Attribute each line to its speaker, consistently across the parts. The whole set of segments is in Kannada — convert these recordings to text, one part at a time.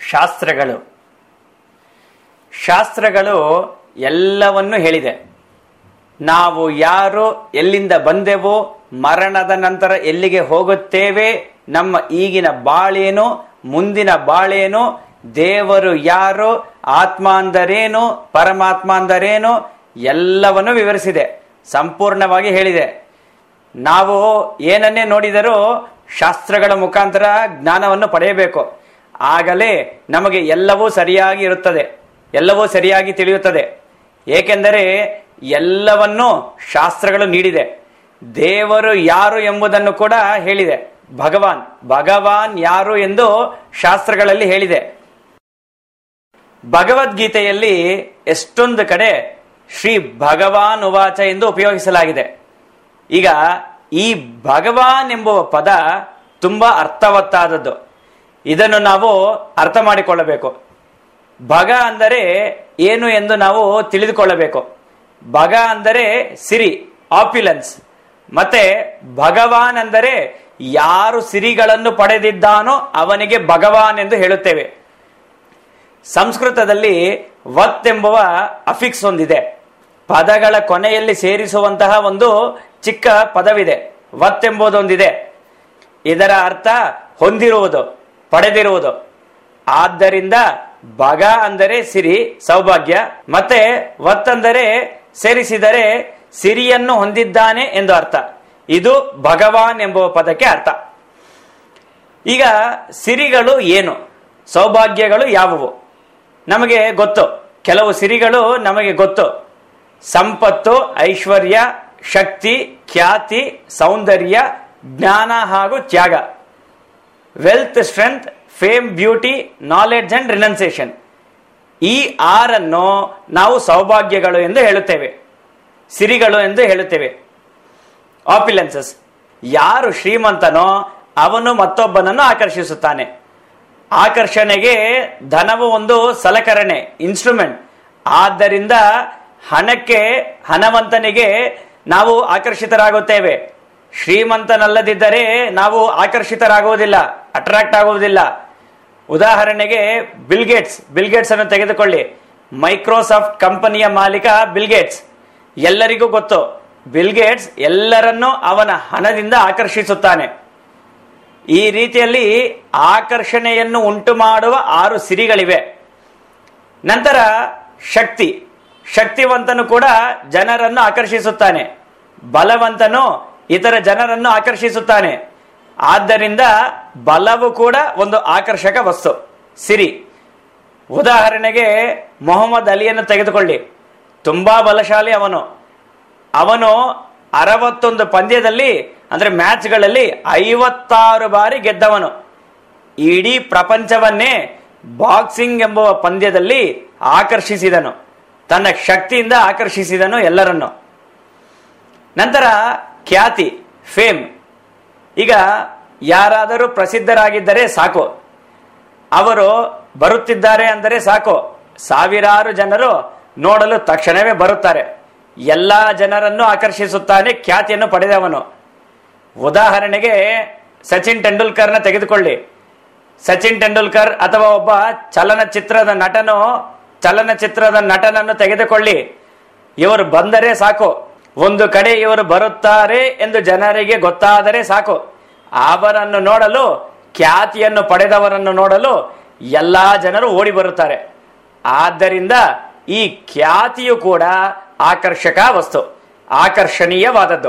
Speaker 1: ಶಾಸ್ತ್ರಗಳು ಶಾಸ್ತ್ರಗಳು ಎಲ್ಲವನ್ನು ಹೇಳಿದೆ ನಾವು ಯಾರು ಎಲ್ಲಿಂದ ಬಂದೆವು ಮರಣದ ನಂತರ ಎಲ್ಲಿಗೆ ಹೋಗುತ್ತೇವೆ ನಮ್ಮ ಈಗಿನ ಬಾಳೇನು ಮುಂದಿನ ಬಾಳೇನು ದೇವರು ಯಾರು ಆತ್ಮ ಅಂದರೇನು ಪರಮಾತ್ಮ ಅಂದರೇನು ಎಲ್ಲವನ್ನು ವಿವರಿಸಿದೆ ಸಂಪೂರ್ಣವಾಗಿ ಹೇಳಿದೆ ನಾವು ಏನನ್ನೇ ನೋಡಿದರೂ ಶಾಸ್ತ್ರಗಳ ಮುಖಾಂತರ ಜ್ಞಾನವನ್ನು ಪಡೆಯಬೇಕು ಆಗಲೇ ನಮಗೆ ಎಲ್ಲವೂ ಸರಿಯಾಗಿ ಇರುತ್ತದೆ ಎಲ್ಲವೂ ಸರಿಯಾಗಿ ತಿಳಿಯುತ್ತದೆ ಏಕೆಂದರೆ ಎಲ್ಲವನ್ನೂ ಶಾಸ್ತ್ರಗಳು ನೀಡಿದೆ ದೇವರು ಯಾರು ಎಂಬುದನ್ನು ಕೂಡ ಹೇಳಿದೆ ಭಗವಾನ್ ಭಗವಾನ್ ಯಾರು ಎಂದು ಶಾಸ್ತ್ರಗಳಲ್ಲಿ ಹೇಳಿದೆ ಭಗವದ್ಗೀತೆಯಲ್ಲಿ ಎಷ್ಟೊಂದು ಕಡೆ ಶ್ರೀ ಭಗವಾನ್ ಉವಾಚ ಎಂದು ಉಪಯೋಗಿಸಲಾಗಿದೆ ಈಗ ಈ ಭಗವಾನ್ ಎಂಬುವ ಪದ ತುಂಬಾ ಅರ್ಥವತ್ತಾದದ್ದು ಇದನ್ನು ನಾವು ಅರ್ಥ ಮಾಡಿಕೊಳ್ಳಬೇಕು ಭಗ ಅಂದರೆ ಏನು ಎಂದು ನಾವು ತಿಳಿದುಕೊಳ್ಳಬೇಕು ಭಗ ಅಂದರೆ ಸಿರಿ ಆಪ್ಯುಲೆನ್ಸ್ ಮತ್ತೆ ಭಗವಾನ್ ಅಂದರೆ ಯಾರು ಸಿರಿಗಳನ್ನು ಪಡೆದಿದ್ದಾನೋ ಅವನಿಗೆ ಭಗವಾನ್ ಎಂದು ಹೇಳುತ್ತೇವೆ ಸಂಸ್ಕೃತದಲ್ಲಿ ವತ್ ಎಂಬುವ ಅಫಿಕ್ಸ್ ಒಂದಿದೆ ಪದಗಳ ಕೊನೆಯಲ್ಲಿ ಸೇರಿಸುವಂತಹ ಒಂದು ಚಿಕ್ಕ ಪದವಿದೆ ವತ್ ಎಂಬುದೊಂದಿದೆ ಇದರ ಅರ್ಥ ಹೊಂದಿರುವುದು ಪಡೆದಿರುವುದು ಆದ್ದರಿಂದ ಭಗ ಅಂದರೆ ಸಿರಿ ಸೌಭಾಗ್ಯ ಮತ್ತೆ ವತ್ ಅಂದರೆ ಸೇರಿಸಿದರೆ ಸಿರಿಯನ್ನು ಹೊಂದಿದ್ದಾನೆ ಎಂದು ಅರ್ಥ ಇದು ಭಗವಾನ್ ಎಂಬುವ ಪದಕ್ಕೆ ಅರ್ಥ ಈಗ ಸಿರಿಗಳು ಏನು ಸೌಭಾಗ್ಯಗಳು ಯಾವುವು ನಮಗೆ ಗೊತ್ತು ಕೆಲವು ಸಿರಿಗಳು ನಮಗೆ ಗೊತ್ತು ಸಂಪತ್ತು ಐಶ್ವರ್ಯ ಶಕ್ತಿ ಖ್ಯಾತಿ ಸೌಂದರ್ಯ ಜ್ಞಾನ ಹಾಗೂ ತ್ಯಾಗ wealth strength fame beauty knowledge and renunciation ಈ ಆರನ್ನು ನಾವು ಸೌಭಾಗ್ಯಗಳು ಎಂದು ಹೇಳುತ್ತೇವೆ ಸಿರಿಗಳು ಎಂದು ಹೇಳುತ್ತೇವೆ ಆಪಿಲೆನ್ಸಸ್ ಯಾರು ಶ್ರೀಮಂತನೋ ಅವನು ಮತ್ತೊಬ್ಬನನ್ನು ಆಕರ್ಷಿಸುತ್ತಾನೆ ಆಕರ್ಷಣೆಗೆ ಧನವು ಒಂದು ಸಲಕರಣೆ ಇನ್ಸ್ಟ್ರೂಮೆಂಟ್ ಆದ್ದರಿಂದ ಹಣಕ್ಕೆ ಹಣವಂತನಿಗೆ ನಾವು ಆಕರ್ಷಿತರಾಗುತ್ತೇವೆ ಶ್ರೀಮಂತನಲ್ಲದಿದ್ದರೆ ನಾವು ಆಕರ್ಷಿತರಾಗುವುದಿಲ್ಲ ಅಟ್ರಾಕ್ಟ್ ಆಗುವುದಿಲ್ಲ ಉದಾಹರಣೆಗೆ ಬಿಲ್ಗೇಟ್ಸ್ ಬಿಲ್ಗೇಟ್ಸ್ ಅನ್ನು ತೆಗೆದುಕೊಳ್ಳಿ ಮೈಕ್ರೋಸಾಫ್ಟ್ ಕಂಪನಿಯ ಮಾಲೀಕ ಬಿಲ್ಗೇಟ್ಸ್ ಎಲ್ಲರಿಗೂ ಗೊತ್ತು ಬಿಲ್ಗೇಟ್ಸ್ ಎಲ್ಲರನ್ನೂ ಅವನ ಹಣದಿಂದ ಆಕರ್ಷಿಸುತ್ತಾನೆ ಈ ರೀತಿಯಲ್ಲಿ ಆಕರ್ಷಣೆಯನ್ನು ಉಂಟು ಮಾಡುವ ಆರು ಸಿರಿಗಳಿವೆ ನಂತರ ಶಕ್ತಿ ಶಕ್ತಿವಂತನು ಕೂಡ ಜನರನ್ನು ಆಕರ್ಷಿಸುತ್ತಾನೆ ಬಲವಂತನು ಇತರ ಜನರನ್ನು ಆಕರ್ಷಿಸುತ್ತಾನೆ ಆದ್ದರಿಂದ ಬಲವು ಕೂಡ ಒಂದು ಆಕರ್ಷಕ ವಸ್ತು ಸಿರಿ ಉದಾಹರಣೆಗೆ ಮೊಹಮ್ಮದ್ ಅಲಿಯನ್ನು ತೆಗೆದುಕೊಳ್ಳಿ ತುಂಬಾ ಬಲಶಾಲಿ ಅವನು ಅವನು ಅರವತ್ತೊಂದು ಪಂದ್ಯದಲ್ಲಿ ಅಂದ್ರೆ ಮ್ಯಾಚ್ಗಳಲ್ಲಿ ಐವತ್ತಾರು ಬಾರಿ ಗೆದ್ದವನು ಇಡೀ ಪ್ರಪಂಚವನ್ನೇ ಬಾಕ್ಸಿಂಗ್ ಎಂಬುವ ಪಂದ್ಯದಲ್ಲಿ ಆಕರ್ಷಿಸಿದನು ತನ್ನ ಶಕ್ತಿಯಿಂದ ಆಕರ್ಷಿಸಿದನು ಎಲ್ಲರನ್ನು ನಂತರ ಖ್ಯಾತಿ ಫೇಮ್ ಈಗ ಯಾರಾದರೂ ಪ್ರಸಿದ್ಧರಾಗಿದ್ದರೆ ಸಾಕು ಅವರು ಬರುತ್ತಿದ್ದಾರೆ ಅಂದರೆ ಸಾಕು ಸಾವಿರಾರು ಜನರು ನೋಡಲು ತಕ್ಷಣವೇ ಬರುತ್ತಾರೆ ಎಲ್ಲಾ ಜನರನ್ನು ಆಕರ್ಷಿಸುತ್ತಾನೆ ಖ್ಯಾತಿಯನ್ನು ಪಡೆದವನು ಉದಾಹರಣೆಗೆ ಸಚಿನ್ ತೆಂಡೂಲ್ಕರ್ನ ತೆಗೆದುಕೊಳ್ಳಿ ಸಚಿನ್ ತೆಂಡೂಲ್ಕರ್ ಅಥವಾ ಒಬ್ಬ ಚಲನಚಿತ್ರದ ನಟನು ಚಲನಚಿತ್ರದ ನಟನನ್ನು ತೆಗೆದುಕೊಳ್ಳಿ ಇವರು ಬಂದರೆ ಸಾಕು ಒಂದು ಕಡೆ ಇವರು ಬರುತ್ತಾರೆ ಎಂದು ಜನರಿಗೆ ಗೊತ್ತಾದರೆ ಸಾಕು ಅವರನ್ನು ನೋಡಲು ಖ್ಯಾತಿಯನ್ನು ಪಡೆದವರನ್ನು ನೋಡಲು ಎಲ್ಲಾ ಜನರು ಓಡಿ ಬರುತ್ತಾರೆ ಆದ್ದರಿಂದ ಈ ಖ್ಯಾತಿಯು ಕೂಡ ಆಕರ್ಷಕ ವಸ್ತು ಆಕರ್ಷಣೀಯವಾದದ್ದು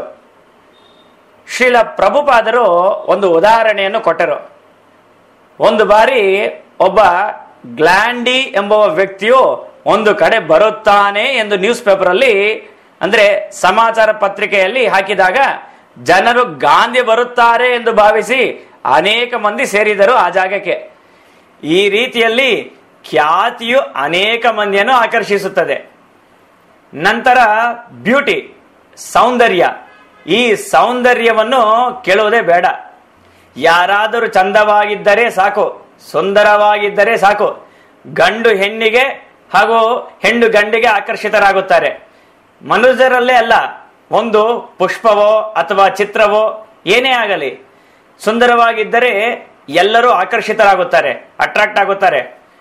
Speaker 1: ಶ್ರೀಲ ಪ್ರಭುಪಾದರು ಒಂದು ಉದಾಹರಣೆಯನ್ನು ಕೊಟ್ಟರು ಒಂದು ಬಾರಿ ಒಬ್ಬ ಗ್ಲ್ಯಾಂಡಿ ಎಂಬುವ ವ್ಯಕ್ತಿಯು ಒಂದು ಕಡೆ ಬರುತ್ತಾನೆ ಎಂದು ನ್ಯೂಸ್ ಪೇಪರ್ ಅಲ್ಲಿ ಅಂದ್ರೆ ಸಮಾಚಾರ ಪತ್ರಿಕೆಯಲ್ಲಿ ಹಾಕಿದಾಗ ಜನರು ಗಾಂಧಿ ಬರುತ್ತಾರೆ ಎಂದು ಭಾವಿಸಿ ಅನೇಕ ಮಂದಿ ಸೇರಿದರು ಆ ಜಾಗಕ್ಕೆ ಈ ರೀತಿಯಲ್ಲಿ ಖ್ಯಾತಿಯು ಅನೇಕ ಮಂದಿಯನ್ನು ಆಕರ್ಷಿಸುತ್ತದೆ ನಂತರ ಬ್ಯೂಟಿ ಸೌಂದರ್ಯ ಈ ಸೌಂದರ್ಯವನ್ನು ಕೇಳುವುದೇ ಬೇಡ ಯಾರಾದರೂ ಚಂದವಾಗಿದ್ದರೆ ಸಾಕು ಸುಂದರವಾಗಿದ್ದರೆ ಸಾಕು ಗಂಡು ಹೆಣ್ಣಿಗೆ ಹಾಗೂ ಹೆಣ್ಣು ಗಂಡಿಗೆ ಆಕರ್ಷಿತರಾಗುತ್ತಾರೆ ಮನುಷ್ಯರಲ್ಲೇ ಅಲ್ಲ ಒಂದು ಪುಷ್ಪವೋ ಅಥವಾ ಚಿತ್ರವೋ ಏನೇ ಆಗಲಿ ಸುಂದರವಾಗಿದ್ದರೆ ಎಲ್ಲರೂ ಆಕರ್ಷಿತರಾಗುತ್ತಾರೆ ಅಟ್ರಾಕ್ಟ್ ಆಗುತ್ತಾರೆ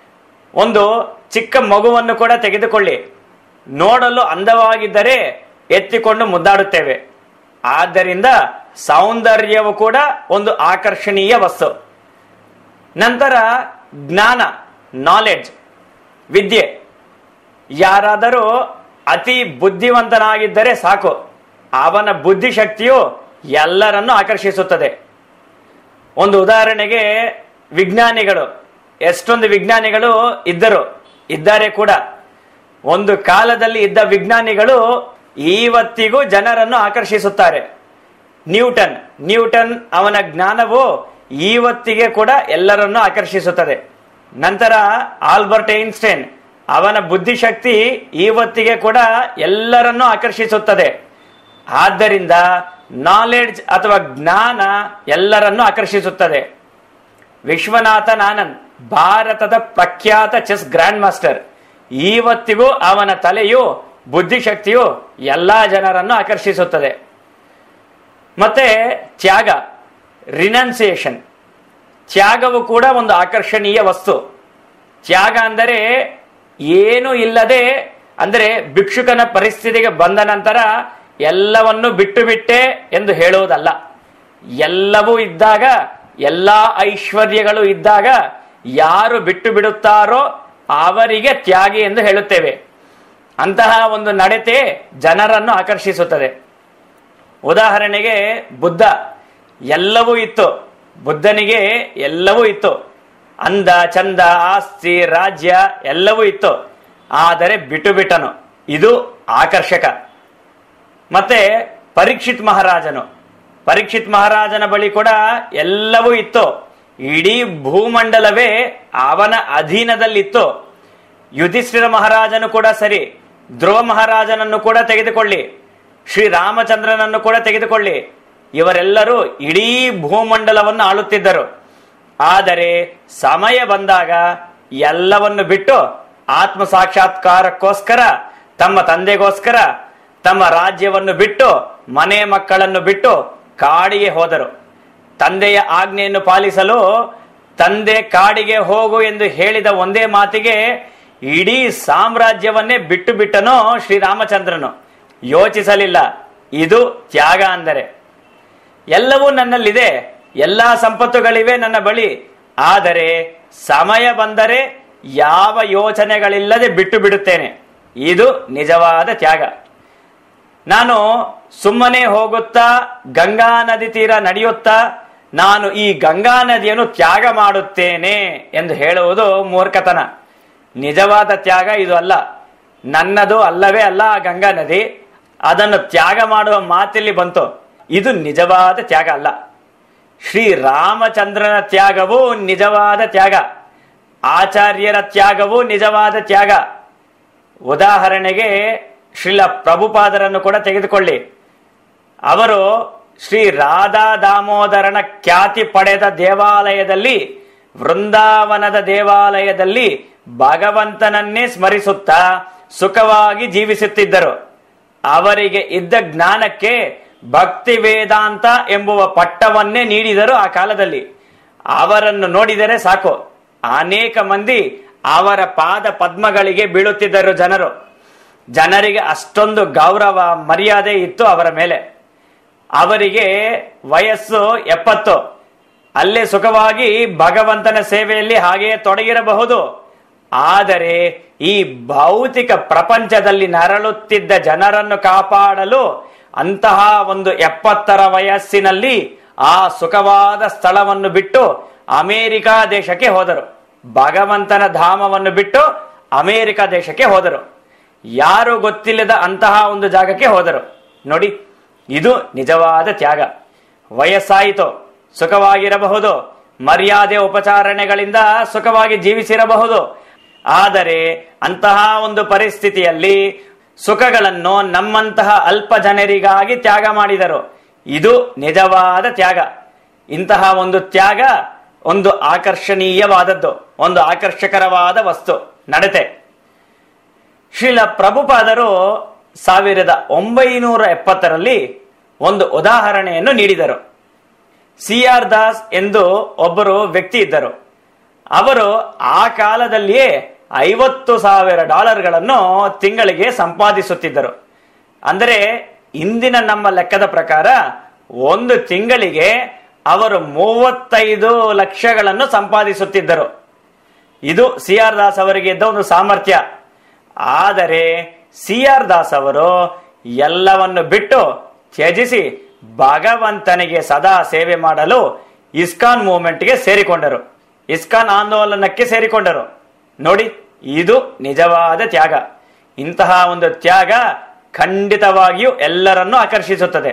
Speaker 1: ಒಂದು ಚಿಕ್ಕ ಮಗುವನ್ನು ಕೂಡ ತೆಗೆದುಕೊಳ್ಳಿ ನೋಡಲು ಅಂದವಾಗಿದ್ದರೆ ಎತ್ತಿಕೊಂಡು ಮುದ್ದಾಡುತ್ತೇವೆ ಆದ್ದರಿಂದ ಸೌಂದರ್ಯವು ಕೂಡ ಒಂದು ಆಕರ್ಷಣೀಯ ವಸ್ತು ನಂತರ ಜ್ಞಾನ ನಾಲೆಡ್ಜ್ ವಿದ್ಯೆ ಯಾರಾದರೂ ಅತಿ ಬುದ್ಧಿವಂತನಾಗಿದ್ದರೆ ಸಾಕು ಅವನ ಬುದ್ಧಿಶಕ್ತಿಯು ಎಲ್ಲರನ್ನು ಆಕರ್ಷಿಸುತ್ತದೆ ಒಂದು ಉದಾಹರಣೆಗೆ ವಿಜ್ಞಾನಿಗಳು ಎಷ್ಟೊಂದು ವಿಜ್ಞಾನಿಗಳು ಇದ್ದರು ಇದ್ದಾರೆ ಕೂಡ ಒಂದು ಕಾಲದಲ್ಲಿ ಇದ್ದ ವಿಜ್ಞಾನಿಗಳು ಇವತ್ತಿಗೂ ಜನರನ್ನು ಆಕರ್ಷಿಸುತ್ತಾರೆ ನ್ಯೂಟನ್ ನ್ಯೂಟನ್ ಅವನ ಜ್ಞಾನವು ಇವತ್ತಿಗೆ ಕೂಡ ಎಲ್ಲರನ್ನು ಆಕರ್ಷಿಸುತ್ತದೆ ನಂತರ ಆಲ್ಬರ್ಟ್ ಐನ್ಸ್ಟೈನ್ ಅವನ ಬುದ್ಧಿಶಕ್ತಿ ಇವತ್ತಿಗೆ ಕೂಡ ಎಲ್ಲರನ್ನೂ ಆಕರ್ಷಿಸುತ್ತದೆ ಆದ್ದರಿಂದ ನಾಲೆಡ್ಜ್ ಅಥವಾ ಜ್ಞಾನ ಎಲ್ಲರನ್ನೂ ಆಕರ್ಷಿಸುತ್ತದೆ ವಿಶ್ವನಾಥನ್ ಆನಂದ್ ಭಾರತದ ಪ್ರಖ್ಯಾತ ಚೆಸ್ ಗ್ರ್ಯಾಂಡ್ ಮಾಸ್ಟರ್ ಇವತ್ತಿಗೂ ಅವನ ತಲೆಯು ಬುದ್ಧಿಶಕ್ತಿಯು ಎಲ್ಲಾ ಜನರನ್ನು ಆಕರ್ಷಿಸುತ್ತದೆ ಮತ್ತೆ ತ್ಯಾಗ ರಿನನ್ಸಿಯೇಷನ್ ತ್ಯಾಗವು ಕೂಡ ಒಂದು ಆಕರ್ಷಣೀಯ ವಸ್ತು ತ್ಯಾಗ ಅಂದರೆ ಏನು ಇಲ್ಲದೆ ಅಂದರೆ ಭಿಕ್ಷುಕನ ಪರಿಸ್ಥಿತಿಗೆ ಬಂದ ನಂತರ ಎಲ್ಲವನ್ನು ಬಿಟ್ಟು ಬಿಟ್ಟೆ ಎಂದು ಹೇಳುವುದಲ್ಲ ಎಲ್ಲವೂ ಇದ್ದಾಗ ಎಲ್ಲಾ ಐಶ್ವರ್ಯಗಳು ಇದ್ದಾಗ ಯಾರು ಬಿಟ್ಟು ಬಿಡುತ್ತಾರೋ ಅವರಿಗೆ ತ್ಯಾಗಿ ಎಂದು ಹೇಳುತ್ತೇವೆ ಅಂತಹ ಒಂದು ನಡತೆ ಜನರನ್ನು ಆಕರ್ಷಿಸುತ್ತದೆ ಉದಾಹರಣೆಗೆ ಬುದ್ಧ ಎಲ್ಲವೂ ಇತ್ತು ಬುದ್ಧನಿಗೆ ಎಲ್ಲವೂ ಇತ್ತು ಅಂದ ಚಂದ ಆಸ್ತಿ ರಾಜ್ಯ ಎಲ್ಲವೂ ಇತ್ತು ಆದರೆ ಬಿಟ್ಟು ಬಿಟ್ಟನು ಇದು ಆಕರ್ಷಕ ಮತ್ತೆ ಪರೀಕ್ಷಿತ್ ಮಹಾರಾಜನು ಪರೀಕ್ಷಿತ್ ಮಹಾರಾಜನ ಬಳಿ ಕೂಡ ಎಲ್ಲವೂ ಇತ್ತು ಇಡೀ ಭೂಮಂಡಲವೇ ಅವನ ಅಧೀನದಲ್ಲಿತ್ತು ಯುಧಿಷ್ಠಿರ ಮಹಾರಾಜನು ಕೂಡ ಸರಿ ಧ್ರುವ ಮಹಾರಾಜನನ್ನು ಕೂಡ ತೆಗೆದುಕೊಳ್ಳಿ ಶ್ರೀರಾಮಚಂದ್ರನನ್ನು ಕೂಡ ತೆಗೆದುಕೊಳ್ಳಿ ಇವರೆಲ್ಲರೂ ಇಡೀ ಭೂಮಂಡಲವನ್ನು ಆಳುತ್ತಿದ್ದರು ಆದರೆ ಸಮಯ ಬಂದಾಗ ಎಲ್ಲವನ್ನು ಬಿಟ್ಟು ಆತ್ಮ ಸಾಕ್ಷಾತ್ಕಾರಕ್ಕೋಸ್ಕರ ತಮ್ಮ ತಂದೆಗೋಸ್ಕರ ತಮ್ಮ ರಾಜ್ಯವನ್ನು ಬಿಟ್ಟು ಮನೆ ಮಕ್ಕಳನ್ನು ಬಿಟ್ಟು ಕಾಡಿಗೆ ಹೋದರು ತಂದೆಯ ಆಜ್ಞೆಯನ್ನು ಪಾಲಿಸಲು ತಂದೆ ಕಾಡಿಗೆ ಹೋಗು ಎಂದು ಹೇಳಿದ ಒಂದೇ ಮಾತಿಗೆ ಇಡೀ ಸಾಮ್ರಾಜ್ಯವನ್ನೇ ಬಿಟ್ಟು ಬಿಟ್ಟನು ಶ್ರೀರಾಮಚಂದ್ರನು ಯೋಚಿಸಲಿಲ್ಲ ಇದು ತ್ಯಾಗ ಅಂದರೆ ಎಲ್ಲವೂ ನನ್ನಲ್ಲಿದೆ ಎಲ್ಲಾ ಸಂಪತ್ತುಗಳಿವೆ ನನ್ನ ಬಳಿ ಆದರೆ ಸಮಯ ಬಂದರೆ ಯಾವ ಯೋಚನೆಗಳಿಲ್ಲದೆ ಬಿಟ್ಟು ಬಿಡುತ್ತೇನೆ ಇದು ನಿಜವಾದ ತ್ಯಾಗ ನಾನು ಸುಮ್ಮನೆ ಹೋಗುತ್ತಾ ಗಂಗಾ ನದಿ ತೀರ ನಡೆಯುತ್ತಾ ನಾನು ಈ ಗಂಗಾ ನದಿಯನ್ನು ತ್ಯಾಗ ಮಾಡುತ್ತೇನೆ ಎಂದು ಹೇಳುವುದು ಮೂರ್ಖತನ ನಿಜವಾದ ತ್ಯಾಗ ಇದು ಅಲ್ಲ ನನ್ನದು ಅಲ್ಲವೇ ಅಲ್ಲ ಆ ಗಂಗಾ ನದಿ ಅದನ್ನು ತ್ಯಾಗ ಮಾಡುವ ಮಾತಿಲ್ಲಿ ಬಂತು ಇದು ನಿಜವಾದ ತ್ಯಾಗ ಅಲ್ಲ ಶ್ರೀರಾಮಚಂದ್ರನ ತ್ಯಾಗವು ನಿಜವಾದ ತ್ಯಾಗ ಆಚಾರ್ಯರ ತ್ಯಾಗವು ನಿಜವಾದ ತ್ಯಾಗ ಉದಾಹರಣೆಗೆ ಶ್ರೀಲ ಪ್ರಭುಪಾದರನ್ನು ಕೂಡ ತೆಗೆದುಕೊಳ್ಳಿ ಅವರು ಶ್ರೀ ರಾಧಾ ದಾಮೋದರನ ಖ್ಯಾತಿ ಪಡೆದ ದೇವಾಲಯದಲ್ಲಿ ವೃಂದಾವನದ ದೇವಾಲಯದಲ್ಲಿ ಭಗವಂತನನ್ನೇ ಸ್ಮರಿಸುತ್ತಾ ಸುಖವಾಗಿ ಜೀವಿಸುತ್ತಿದ್ದರು ಅವರಿಗೆ ಇದ್ದ ಜ್ಞಾನಕ್ಕೆ ಭಕ್ತಿ ವೇದಾಂತ ಎಂಬುವ ಪಟ್ಟವನ್ನೇ ನೀಡಿದರು ಆ ಕಾಲದಲ್ಲಿ ಅವರನ್ನು ನೋಡಿದರೆ ಸಾಕು ಅನೇಕ ಮಂದಿ ಅವರ ಪಾದ ಪದ್ಮಗಳಿಗೆ ಬೀಳುತ್ತಿದ್ದರು ಜನರು ಜನರಿಗೆ ಅಷ್ಟೊಂದು ಗೌರವ ಮರ್ಯಾದೆ ಇತ್ತು ಅವರ ಮೇಲೆ ಅವರಿಗೆ ವಯಸ್ಸು ಎಪ್ಪತ್ತು ಅಲ್ಲೇ ಸುಖವಾಗಿ ಭಗವಂತನ ಸೇವೆಯಲ್ಲಿ ಹಾಗೆಯೇ ತೊಡಗಿರಬಹುದು ಆದರೆ ಈ ಭೌತಿಕ ಪ್ರಪಂಚದಲ್ಲಿ ನರಳುತ್ತಿದ್ದ ಜನರನ್ನು ಕಾಪಾಡಲು ಅಂತಹ ಒಂದು ಎಪ್ಪತ್ತರ ವಯಸ್ಸಿನಲ್ಲಿ ಆ ಸುಖವಾದ ಸ್ಥಳವನ್ನು ಬಿಟ್ಟು ಅಮೇರಿಕಾ ದೇಶಕ್ಕೆ ಹೋದರು ಭಗವಂತನ ಧಾಮವನ್ನು ಬಿಟ್ಟು ಅಮೇರಿಕಾ ದೇಶಕ್ಕೆ ಹೋದರು ಯಾರು ಗೊತ್ತಿಲ್ಲದ ಅಂತಹ ಒಂದು ಜಾಗಕ್ಕೆ ಹೋದರು ನೋಡಿ ಇದು ನಿಜವಾದ ತ್ಯಾಗ ವಯಸ್ಸಾಯಿತು ಸುಖವಾಗಿರಬಹುದು ಮರ್ಯಾದೆ ಉಪಚಾರಣೆಗಳಿಂದ ಸುಖವಾಗಿ ಜೀವಿಸಿರಬಹುದು ಆದರೆ ಅಂತಹ ಒಂದು ಪರಿಸ್ಥಿತಿಯಲ್ಲಿ ಸುಖಗಳನ್ನು ನಮ್ಮಂತಹ ಅಲ್ಪ ಜನರಿಗಾಗಿ ತ್ಯಾಗ ಮಾಡಿದರು ಇದು ನಿಜವಾದ ತ್ಯಾಗ ಇಂತಹ ಒಂದು ತ್ಯಾಗ ಒಂದು ಆಕರ್ಷಣೀಯವಾದದ್ದು ಒಂದು ಆಕರ್ಷಕರವಾದ ವಸ್ತು ನಡತೆ ಶ್ರೀಲ ಪ್ರಭುಪಾದರು ಸಾವಿರದ ಒಂಬೈನೂರ ಎಪ್ಪತ್ತರಲ್ಲಿ ಒಂದು ಉದಾಹರಣೆಯನ್ನು ನೀಡಿದರು ಸಿ ಆರ್ ದಾಸ್ ಎಂದು ಒಬ್ಬರು ವ್ಯಕ್ತಿ ಇದ್ದರು ಅವರು ಆ ಕಾಲದಲ್ಲಿಯೇ ಐವತ್ತು ಸಾವಿರ ಡಾಲರ್ಗಳನ್ನು ತಿಂಗಳಿಗೆ ಸಂಪಾದಿಸುತ್ತಿದ್ದರು ಅಂದರೆ ಇಂದಿನ ನಮ್ಮ ಲೆಕ್ಕದ ಪ್ರಕಾರ ಒಂದು ತಿಂಗಳಿಗೆ ಅವರು ಮೂವತ್ತೈದು ಲಕ್ಷಗಳನ್ನು ಸಂಪಾದಿಸುತ್ತಿದ್ದರು ಇದು ಸಿ ಆರ್ ದಾಸ್ ಅವರಿಗೆ ಇದ್ದ ಒಂದು ಸಾಮರ್ಥ್ಯ ಆದರೆ ಸಿ ಆರ್ ದಾಸ್ ಅವರು ಎಲ್ಲವನ್ನು ಬಿಟ್ಟು ತ್ಯಜಿಸಿ ಭಗವಂತನಿಗೆ ಸದಾ ಸೇವೆ ಮಾಡಲು ಇಸ್ಕಾನ್ ಮೂವ್ಮೆಂಟ್ಗೆ ಸೇರಿಕೊಂಡರು ಇಸ್ಕಾನ್ ಆಂದೋಲನಕ್ಕೆ ಸೇರಿಕೊಂಡರು ನೋಡಿ ಇದು ನಿಜವಾದ ತ್ಯಾಗ ಇಂತಹ ಒಂದು ತ್ಯಾಗ ಖಂಡಿತವಾಗಿಯೂ ಎಲ್ಲರನ್ನೂ ಆಕರ್ಷಿಸುತ್ತದೆ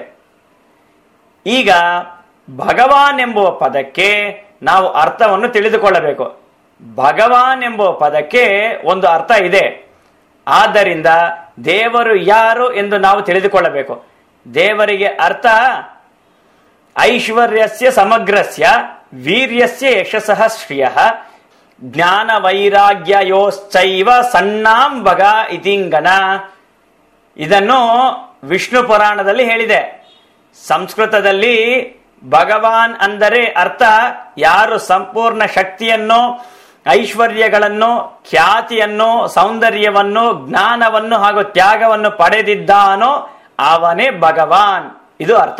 Speaker 1: ಈಗ ಭಗವಾನ್ ಎಂಬುವ ಪದಕ್ಕೆ ನಾವು ಅರ್ಥವನ್ನು ತಿಳಿದುಕೊಳ್ಳಬೇಕು ಭಗವಾನ್ ಎಂಬುವ ಪದಕ್ಕೆ ಒಂದು ಅರ್ಥ ಇದೆ ಆದ್ದರಿಂದ ದೇವರು ಯಾರು ಎಂದು ನಾವು ತಿಳಿದುಕೊಳ್ಳಬೇಕು ದೇವರಿಗೆ ಅರ್ಥ ಐಶ್ವರ್ಯಸ್ಯ ಸಮಗ್ರಸ್ಯ ವೀರ್ಯಸ್ಯ ಯಶಸ್ಸಃ ಶ್ರಿಯ ಜ್ಞಾನ ವೈರಾಗ್ಯಯೋಶ್ಚೈವ ಸಣ್ಣಾಂ ಭಗ ಇತಿಂಗನ ಇದನ್ನು ವಿಷ್ಣು ಪುರಾಣದಲ್ಲಿ ಹೇಳಿದೆ ಸಂಸ್ಕೃತದಲ್ಲಿ ಭಗವಾನ್ ಅಂದರೆ ಅರ್ಥ ಯಾರು ಸಂಪೂರ್ಣ ಶಕ್ತಿಯನ್ನು ಐಶ್ವರ್ಯಗಳನ್ನು ಖ್ಯಾತಿಯನ್ನು ಸೌಂದರ್ಯವನ್ನು ಜ್ಞಾನವನ್ನು ಹಾಗೂ ತ್ಯಾಗವನ್ನು ಪಡೆದಿದ್ದಾನೋ ಅವನೇ ಭಗವಾನ್ ಇದು ಅರ್ಥ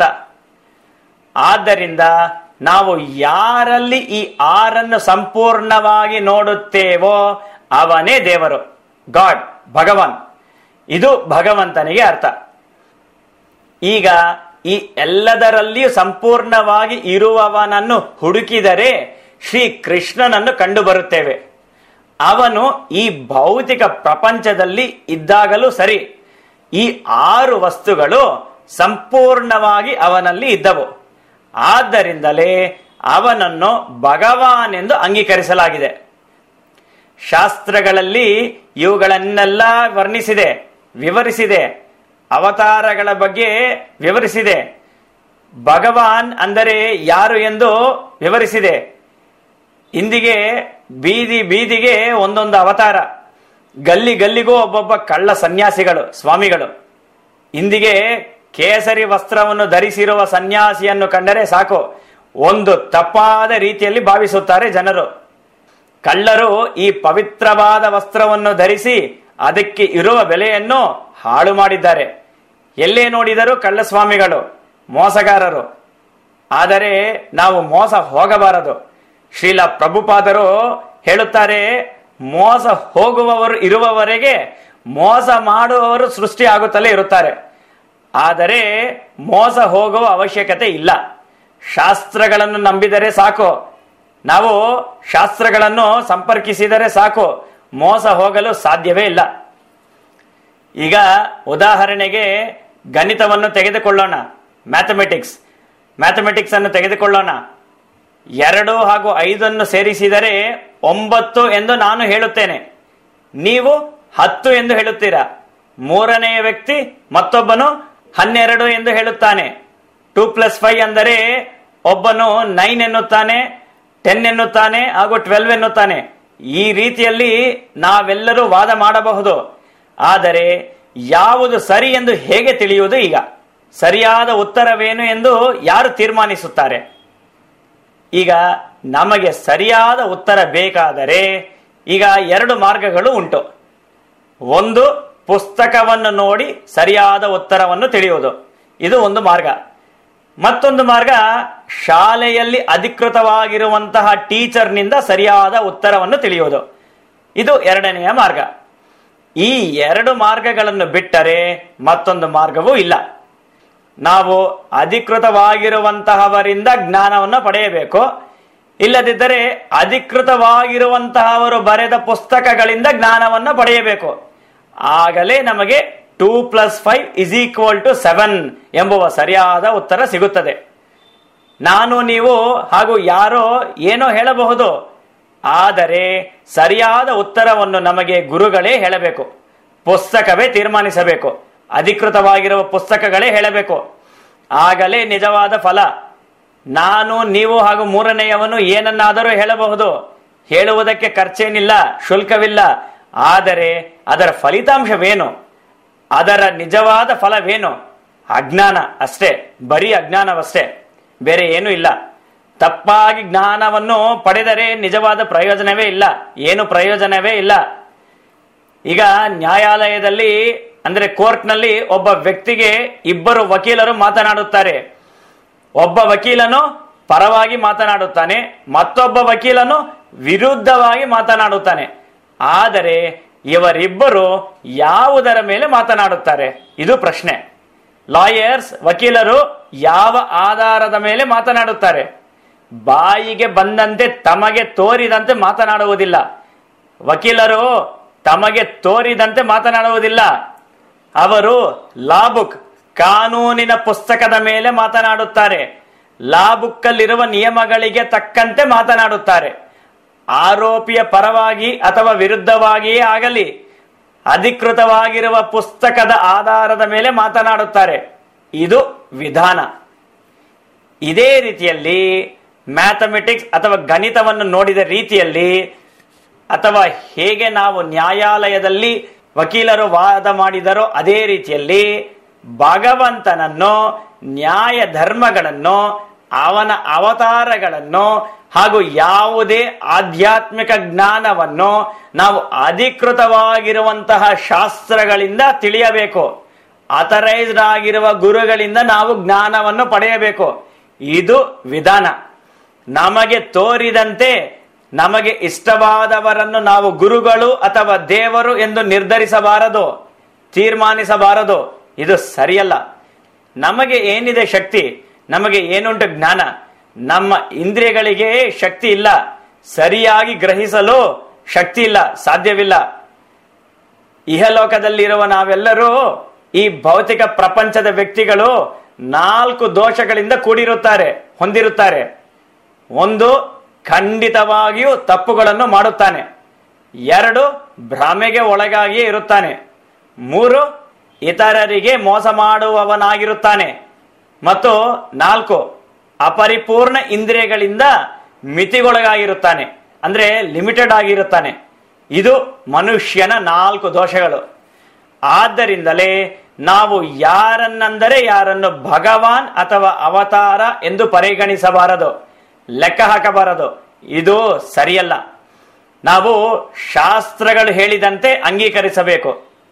Speaker 1: ಆದ್ದರಿಂದ ನಾವು ಯಾರಲ್ಲಿ ಈ ಆರನ್ನು ಸಂಪೂರ್ಣವಾಗಿ ನೋಡುತ್ತೇವೋ ಅವನೇ ದೇವರು ಗಾಡ್ ಭಗವಾನ್ ಇದು ಭಗವಂತನಿಗೆ ಅರ್ಥ ಈಗ ಈ ಎಲ್ಲದರಲ್ಲಿಯೂ ಸಂಪೂರ್ಣವಾಗಿ ಇರುವವನನ್ನು ಹುಡುಕಿದರೆ ಶ್ರೀ ಕೃಷ್ಣನನ್ನು ಕಂಡು ಬರುತ್ತೇವೆ ಅವನು ಈ ಭೌತಿಕ ಪ್ರಪಂಚದಲ್ಲಿ ಇದ್ದಾಗಲೂ ಸರಿ ಈ ಆರು ವಸ್ತುಗಳು ಸಂಪೂರ್ಣವಾಗಿ ಅವನಲ್ಲಿ ಇದ್ದವು ಆದ್ದರಿಂದಲೇ ಅವನನ್ನು ಭಗವಾನ್ ಎಂದು ಅಂಗೀಕರಿಸಲಾಗಿದೆ ಶಾಸ್ತ್ರಗಳಲ್ಲಿ ಇವುಗಳನ್ನೆಲ್ಲ ವರ್ಣಿಸಿದೆ ವಿವರಿಸಿದೆ ಅವತಾರಗಳ ಬಗ್ಗೆ ವಿವರಿಸಿದೆ ಭಗವಾನ್ ಅಂದರೆ ಯಾರು ಎಂದು ವಿವರಿಸಿದೆ ಇಂದಿಗೆ ಬೀದಿ ಬೀದಿಗೆ ಒಂದೊಂದು ಅವತಾರ ಗಲ್ಲಿ ಗಲ್ಲಿಗೂ ಒಬ್ಬೊಬ್ಬ ಕಳ್ಳ ಸನ್ಯಾಸಿಗಳು ಸ್ವಾಮಿಗಳು ಇಂದಿಗೆ ಕೇಸರಿ ವಸ್ತ್ರವನ್ನು ಧರಿಸಿರುವ ಸನ್ಯಾಸಿಯನ್ನು ಕಂಡರೆ ಸಾಕು ಒಂದು ತಪ್ಪಾದ ರೀತಿಯಲ್ಲಿ ಭಾವಿಸುತ್ತಾರೆ ಜನರು ಕಳ್ಳರು ಈ ಪವಿತ್ರವಾದ ವಸ್ತ್ರವನ್ನು ಧರಿಸಿ ಅದಕ್ಕೆ ಇರುವ ಬೆಲೆಯನ್ನು ಹಾಳು ಮಾಡಿದ್ದಾರೆ ಎಲ್ಲೇ ನೋಡಿದರೂ ಕಳ್ಳಸ್ವಾಮಿಗಳು ಮೋಸಗಾರರು ಆದರೆ ನಾವು ಮೋಸ ಹೋಗಬಾರದು ಶ್ರೀಲ ಪ್ರಭುಪಾದರು ಹೇಳುತ್ತಾರೆ ಮೋಸ ಹೋಗುವವರು ಇರುವವರೆಗೆ ಮೋಸ ಮಾಡುವವರು ಸೃಷ್ಟಿ ಆಗುತ್ತಲೇ ಇರುತ್ತಾರೆ ಆದರೆ ಮೋಸ ಹೋಗುವ ಅವಶ್ಯಕತೆ ಇಲ್ಲ ಶಾಸ್ತ್ರಗಳನ್ನು ನಂಬಿದರೆ ಸಾಕು ನಾವು ಶಾಸ್ತ್ರಗಳನ್ನು ಸಂಪರ್ಕಿಸಿದರೆ ಸಾಕು ಮೋಸ ಹೋಗಲು ಸಾಧ್ಯವೇ ಇಲ್ಲ ಈಗ ಉದಾಹರಣೆಗೆ ಗಣಿತವನ್ನು ತೆಗೆದುಕೊಳ್ಳೋಣ ಮ್ಯಾಥಮೆಟಿಕ್ಸ್ ಮ್ಯಾಥಮೆಟಿಕ್ಸ್ ಅನ್ನು ತೆಗೆದುಕೊಳ್ಳೋಣ ಎರಡು ಹಾಗೂ ಐದನ್ನು ಸೇರಿಸಿದರೆ ಒಂಬತ್ತು ಎಂದು ನಾನು ಹೇಳುತ್ತೇನೆ ನೀವು ಹತ್ತು ಎಂದು ಹೇಳುತ್ತೀರಾ ಮೂರನೆಯ ವ್ಯಕ್ತಿ ಮತ್ತೊಬ್ಬನು ಹನ್ನೆರಡು ಎಂದು ಹೇಳುತ್ತಾನೆ ಟೂ ಪ್ಲಸ್ ಫೈವ್ ಅಂದರೆ ಒಬ್ಬನು ನೈನ್ ಎನ್ನುತ್ತಾನೆ ಟೆನ್ ಎನ್ನುತ್ತಾನೆ ಹಾಗೂ ಟ್ವೆಲ್ವ್ ಎನ್ನುತ್ತಾನೆ ಈ ರೀತಿಯಲ್ಲಿ ನಾವೆಲ್ಲರೂ ವಾದ ಮಾಡಬಹುದು ಆದರೆ ಯಾವುದು ಸರಿ ಎಂದು ಹೇಗೆ ತಿಳಿಯುವುದು ಈಗ ಸರಿಯಾದ ಉತ್ತರವೇನು ಎಂದು ಯಾರು ತೀರ್ಮಾನಿಸುತ್ತಾರೆ ಈಗ ನಮಗೆ ಸರಿಯಾದ ಉತ್ತರ ಬೇಕಾದರೆ ಈಗ ಎರಡು ಮಾರ್ಗಗಳು ಉಂಟು ಒಂದು ಪುಸ್ತಕವನ್ನು ನೋಡಿ ಸರಿಯಾದ ಉತ್ತರವನ್ನು ತಿಳಿಯುವುದು ಇದು ಒಂದು ಮಾರ್ಗ ಮತ್ತೊಂದು ಮಾರ್ಗ ಶಾಲೆಯಲ್ಲಿ ಅಧಿಕೃತವಾಗಿರುವಂತಹ ಟೀಚರ್ನಿಂದ ಸರಿಯಾದ ಉತ್ತರವನ್ನು ತಿಳಿಯುವುದು ಇದು ಎರಡನೆಯ ಮಾರ್ಗ ಈ ಎರಡು ಮಾರ್ಗಗಳನ್ನು ಬಿಟ್ಟರೆ ಮತ್ತೊಂದು ಮಾರ್ಗವೂ ಇಲ್ಲ ನಾವು ಅಧಿಕೃತವಾಗಿರುವಂತಹವರಿಂದ ಜ್ಞಾನವನ್ನು ಪಡೆಯಬೇಕು ಇಲ್ಲದಿದ್ದರೆ ಅಧಿಕೃತವಾಗಿರುವಂತಹವರು ಬರೆದ ಪುಸ್ತಕಗಳಿಂದ ಜ್ಞಾನವನ್ನು ಪಡೆಯಬೇಕು ಆಗಲೇ ನಮಗೆ two plus five is equal to seven ಎಂಬುವ ಸರಿಯಾದ ಉತ್ತರ ಸಿಗುತ್ತದೆ ನಾನು ನೀವು ಹಾಗೂ ಯಾರೋ ಏನೋ ಹೇಳಬಹುದು ಆದರೆ ಸರಿಯಾದ ಉತ್ತರವನ್ನು ನಮಗೆ ಗುರುಗಳೇ ಹೇಳಬೇಕು ಪುಸ್ತಕವೇ ತೀರ್ಮಾನಿಸಬೇಕು ಅಧಿಕೃತವಾಗಿರುವ ಪುಸ್ತಕಗಳೇ ಹೇಳಬೇಕು ಆಗಲೇ ನಿಜವಾದ ಫಲ ನಾನು ನೀವು ಹಾಗೂ ಮೂರನೆಯವನು ಏನನ್ನಾದರೂ ಹೇಳಬಹುದು ಹೇಳುವುದಕ್ಕೆ ಖರ್ಚೇನಿಲ್ಲ ಶುಲ್ಕವಿಲ್ಲ ಆದರೆ ಅದರ ಫಲಿತಾಂಶವೇನು ಅದರ ನಿಜವಾದ ಫಲವೇನು ಅಜ್ಞಾನ ಅಷ್ಟೇ ಬರೀ ಅಜ್ಞಾನವಷ್ಟೇ ಬೇರೆ ಏನೂ ಇಲ್ಲ ತಪ್ಪಾಗಿ ಜ್ಞಾನವನ್ನು ಪಡೆದರೆ ನಿಜವಾದ ಪ್ರಯೋಜನವೇ ಇಲ್ಲ ಏನು ಪ್ರಯೋಜನವೇ ಇಲ್ಲ ಈಗ ನ್ಯಾಯಾಲಯದಲ್ಲಿ ಅಂದ್ರೆ ಕೋರ್ಟ್ನಲ್ಲಿ ಒಬ್ಬ ವ್ಯಕ್ತಿಗೆ ಇಬ್ಬರು ವಕೀಲರು ಮಾತನಾಡುತ್ತಾರೆ ಒಬ್ಬ ವಕೀಲನು ಪರವಾಗಿ ಮಾತನಾಡುತ್ತಾನೆ ಮತ್ತೊಬ್ಬ ವಕೀಲನು ವಿರುದ್ಧವಾಗಿ ಮಾತನಾಡುತ್ತಾನೆ ಆದರೆ ಇವರಿಬ್ಬರು ಯಾವುದರ ಮೇಲೆ ಮಾತನಾಡುತ್ತಾರೆ ಇದು ಪ್ರಶ್ನೆ ಲಾಯರ್ಸ್ ವಕೀಲರು ಯಾವ ಆಧಾರದ ಮೇಲೆ ಮಾತನಾಡುತ್ತಾರೆ ಬಾಯಿಗೆ ಬಂದಂತೆ ತಮಗೆ ತೋರಿದಂತೆ ಮಾತನಾಡುವುದಿಲ್ಲ ವಕೀಲರು ತಮಗೆ ತೋರಿದಂತೆ ಮಾತನಾಡುವುದಿಲ್ಲ ಅವರು ಲಾ ಬುಕ್ ಕಾನೂನಿನ ಪುಸ್ತಕದ ಮೇಲೆ ಮಾತನಾಡುತ್ತಾರೆ ಲಾ ಬುಕ್ಕಲ್ಲಿರುವ ನಿಯಮಗಳಿಗೆ ತಕ್ಕಂತೆ ಮಾತನಾಡುತ್ತಾರೆ ಆರೋಪಿಯ ಪರವಾಗಿ ಅಥವಾ ವಿರುದ್ಧವಾಗಿಯೇ ಆಗಲಿ ಅಧಿಕೃತವಾಗಿರುವ ಪುಸ್ತಕದ ಆಧಾರದ ಮೇಲೆ ಮಾತನಾಡುತ್ತಾರೆ ಇದು ವಿಧಾನ ಇದೇ ರೀತಿಯಲ್ಲಿ ಮ್ಯಾಥಮೆಟಿಕ್ಸ್ ಅಥವಾ ಗಣಿತವನ್ನು ನೋಡಿದ ರೀತಿಯಲ್ಲಿ ಅಥವಾ ಹೇಗೆ ನಾವು ನ್ಯಾಯಾಲಯದಲ್ಲಿ ವಕೀಲರು ವಾದ ಮಾಡಿದರೋ ಅದೇ ರೀತಿಯಲ್ಲಿ ಭಗವಂತನನ್ನು ನ್ಯಾಯ ಧರ್ಮಗಳನ್ನು ಅವನ ಅವತಾರಗಳನ್ನು ಹಾಗೂ ಯಾವುದೇ ಆಧ್ಯಾತ್ಮಿಕ ಜ್ಞಾನವನ್ನು ನಾವು ಅಧಿಕೃತವಾಗಿರುವಂತಹ ಶಾಸ್ತ್ರಗಳಿಂದ ತಿಳಿಯಬೇಕು ಅಥರೈಸ್ಡ್ ಆಗಿರುವ ಗುರುಗಳಿಂದ ನಾವು ಜ್ಞಾನವನ್ನು ಪಡೆಯಬೇಕು ಇದು ವಿಧಾನ ನಮಗೆ ತೋರಿದಂತೆ ನಮಗೆ ಇಷ್ಟವಾದವರನ್ನು ನಾವು ಗುರುಗಳು ಅಥವಾ ದೇವರು ಎಂದು ನಿರ್ಧರಿಸಬಾರದು ತೀರ್ಮಾನಿಸಬಾರದು ಇದು ಸರಿಯಲ್ಲ ನಮಗೆ ಏನಿದೆ ಶಕ್ತಿ ನಮಗೆ ಏನುಂಟು ಜ್ಞಾನ ನಮ್ಮ ಇಂದ್ರಿಯಗಳಿಗೆ ಶಕ್ತಿ ಇಲ್ಲ ಸರಿಯಾಗಿ ಗ್ರಹಿಸಲು ಶಕ್ತಿ ಇಲ್ಲ ಸಾಧ್ಯವಿಲ್ಲ ಇಹಲೋಕದಲ್ಲಿರುವ ನಾವೆಲ್ಲರೂ ಈ ಭೌತಿಕ ಪ್ರಪಂಚದ ವ್ಯಕ್ತಿಗಳು ನಾಲ್ಕು ದೋಷಗಳಿಂದ ಕೂಡಿರುತ್ತಾರೆ ಹೊಂದಿರುತ್ತಾರೆ ಒಂದು ಖಂಡಿತವಾಗಿಯೂ ತಪ್ಪುಗಳನ್ನು ಮಾಡುತ್ತಾನೆ ಎರಡು ಭ್ರಮೆಗೆ ಒಳಗಾಗಿಯೇ ಇರುತ್ತಾನೆ ಮೂರು ಇತರರಿಗೆ ಮೋಸ ಮಾಡುವವನಾಗಿರುತ್ತಾನೆ ಮತ್ತು ನಾಲ್ಕು ಅಪರಿಪೂರ್ಣ ಇಂದ್ರಿಯಗಳಿಂದ ಮಿತಿಗೊಳಗಾಗಿರುತ್ತಾನೆ ಅಂದ್ರೆ ಲಿಮಿಟೆಡ್ ಆಗಿರುತ್ತಾನೆ ಇದು ಮನುಷ್ಯನ ನಾಲ್ಕು ದೋಷಗಳು ಆದ್ದರಿಂದಲೇ ನಾವು ಯಾರನ್ನಂದರೆ ಯಾರನ್ನು ಭಗವಾನ್ ಅಥವಾ ಅವತಾರ ಎಂದು ಪರಿಗಣಿಸಬಾರದು ಲೆಕ್ಕ ಹಾಕಬಾರದು ಇದು ಸರಿಯಲ್ಲ ನಾವು ಶಾಸ್ತ್ರಗಳು ಹೇಳಿದಂತೆ ಅಂಗೀಕರಿಸಬೇಕು